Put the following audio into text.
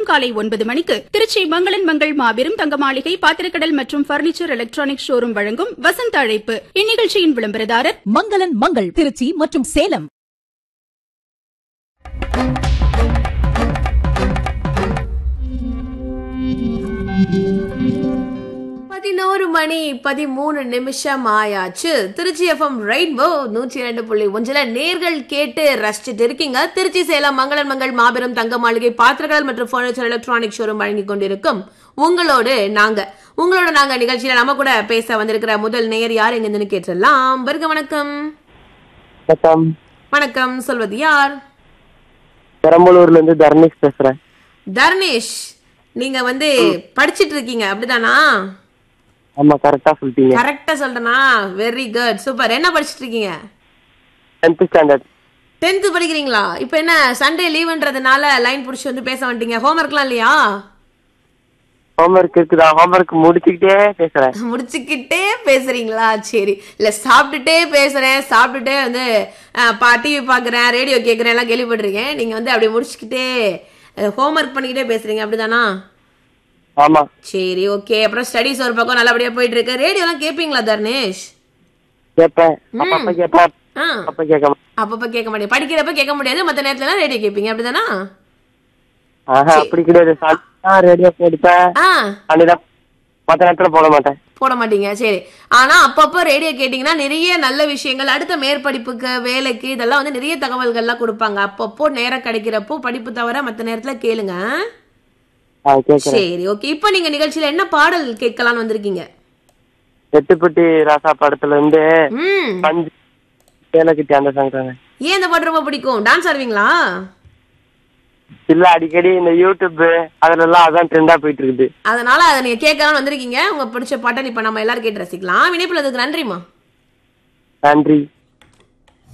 காலை ஒன்பது மணிக்கு திருச்சி மங்களன் மங்கள் மாபெரும் தங்க மாளிகை பாத்திரக்கடல் மற்றும் பர்னிச்சர் எலக்ட்ரானிக் ஷோரூம் வழங்கும் வசந்த அழைப்பு இந்நிகழ்ச்சியின் விளம்பரதாரர் மங்களன் மங்கள் திருச்சி மற்றும் சேலம் பதினோரு மணி பதிமூணு நிமிஷம் ஆயாச்சு திருச்சி எஃப்எம் ரெயின்போ நூற்றி இரண்டு புள்ளி ஒன்றில் நேர்கள் கேட்டு ரசிச்சுட்டு இருக்கீங்க திருச்சி சேலம் மங்களன் மங்கள் மாபெரும் தங்க மாளிகை பாத்திரங்கள் மற்றும் ஃபர்னிச்சர் எலக்ட்ரானிக் ஷோரூம் வழங்கி கொண்டிருக்கும் உங்களோடு நாங்க உங்களோட நாங்க நிகழ்ச்சியில நம்ம கூட பேச வந்திருக்கிற முதல் நேயர் யார் எங்கன்னு கேட்டுடலாம் வருக வணக்கம் வணக்கம் வணக்கம் சொல்வது யார் பெரம்பலூர்ல இருந்து தர்ணேஷ் பேசுறேன் தர்ணேஷ் நீங்க வந்து படிச்சிட்டு இருக்கீங்க அப்படிதானா ஆமா கரெக்டா சொல்லிட்டீங்க கரெக்டா சொல்றேனா வெரி குட் சூப்பர் என்ன படிச்சிட்டு இருக்கீங்க டென்த் ஸ்டாண்டர்ட் டென்த்து படிக்கிறீங்களா இப்போ என்ன சண்டே லீவுன்றதுனால லைன் பிடிச்சி வந்து பேச வந்துட்டீங்க ஹோம்ஒர்க்லாம் இல்லையா ஹோம்ஒர்க் இருக்குதா ஹோம்ஒர்க் முடிச்சுக்கிட்டே பேசுறேன் முடிச்சுக்கிட்டே பேசுறீங்களா சரி இல்லை சாப்பிட்டுட்டே பேசுறேன் சாப்பிட்டுட்டே வந்து அஹ், பா டிவி பார்க்குறேன் ரேடியோ கேட்குறேன் எல்லாம் கேள்விப்பட்டிருக்கேன் நீங்கள் வந்து அப்படியே முடிச்சுக்கிட்டே ஹோம்ஒர்க் பண்ணிக்கிட்டே பேசுறீங்க அப்படிதானா ஆமா சரி ஓகே அப்புறம் ஸ்டடீஸ் ஒரு பக்கம் நல்லபடியாக போயிட்டு இருக்கு ரேடியோலாம் கேட்பீங்களா தர்ணேஷ் கேட்பேன் அப்பப்ப கேட்பேன் ஆ அப்ப கேட்க மாட்டேன் அப்பப்போ கேட்க மாட்டேன் படிக்கிறப்ப கேட்க முடியாது மற்ற நேரத்துலலாம் ரேடியோ கேட்பீங்க அப்படிதானா ஆஹா அப்படி கிடையாது சாப்பிட்டா ரேடியோ போடுப்பேன் ஆ அன்னைதான் மத்த நேரத்துல போட மாட்டேன் போட மாட்டீங்க சரி ஆனா அப்பப்போ ரேடியோ கேட்டிங்கன்னா நிறைய நல்ல விஷயங்கள் அடுத்த மேற்படிப்புக்கு வேலைக்கு இதெல்லாம் வந்து நிறைய தகவல்கள்லாம் கொடுப்பாங்க அப்பப்போ நேரம் கிடைக்கிறப்போ படிப்பு தவிர மற்ற நேரத்துல கேளுங்க ஆ கேக்குறேன் சரி ஓகே இப்போ நீங்க நிகழ்ச்சியில என்ன பாடல் கேட்கலாம்னு வந்திருக்கீங்க எட்டுப்பட்டி ராசா படத்துல இருந்து ம் பஞ்சு சேலை கிட்டி அந்த சாங் தாங்க ஏன் இந்த பாட்டு ரொம்ப பிடிக்கும் டான்ஸ் ஆடுவீங்களா இல்ல அடிக்கடி இந்த யூடியூப் அதுல எல்லாம் அதான் ட்ரெண்டா போயிட்டு இருக்குது அதனால அதை நீங்க கேட்கலாம்னு வந்திருக்கீங்க உங்க பிடிச்ச பாட்டை இப்ப நம்ம எல்லாரும் கேட்டு ரசிக்கலாம் இணைப்புல அதுக்கு நன்றிமா நன்றி